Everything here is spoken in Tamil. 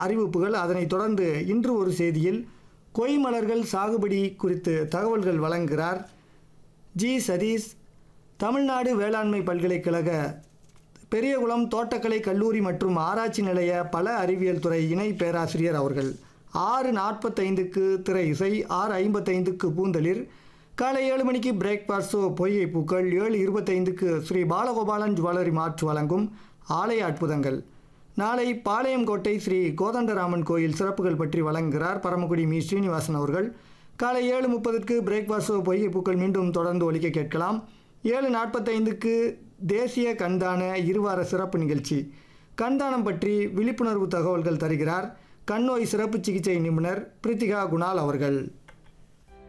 அறிவிப்புகள் அதனைத் தொடர்ந்து இன்று ஒரு செய்தியில் கொய் மலர்கள் சாகுபடி குறித்து தகவல்கள் வழங்குகிறார் ஜி சதீஷ் தமிழ்நாடு வேளாண்மை பல்கலைக்கழக பெரியகுளம் தோட்டக்கலை கல்லூரி மற்றும் ஆராய்ச்சி நிலைய பல அறிவியல் துறை இணை பேராசிரியர் அவர்கள் ஆறு நாற்பத்தைந்துக்கு திரை இசை ஆறு ஐம்பத்தைந்துக்கு பூந்தளிர் காலை ஏழு மணிக்கு பிரேக்ஃபாஸ்ட் ஷோ பொய்கை பூக்கள் ஏழு இருபத்தைந்துக்கு ஸ்ரீ பாலகோபாலன் ஜுவல்லரி மார்ட் வழங்கும் ஆலய அற்புதங்கள் நாளை பாளையங்கோட்டை ஸ்ரீ கோதண்டராமன் கோயில் சிறப்புகள் பற்றி வழங்குகிறார் பரமக்குடி மீ ஸ்ரீனிவாசன் அவர்கள் காலை ஏழு முப்பதுக்கு பிரேக்ஃபாஸ்ட் ஷோ பொய்கை பூக்கள் மீண்டும் தொடர்ந்து ஒலிக்க கேட்கலாம் ஏழு நாற்பத்தைந்துக்கு தேசிய கண்தான இருவார சிறப்பு நிகழ்ச்சி கண்தானம் பற்றி விழிப்புணர்வு தகவல்கள் தருகிறார் கண் நோய் சிறப்பு சிகிச்சை நிபுணர் பிரித்திகா குணால் அவர்கள்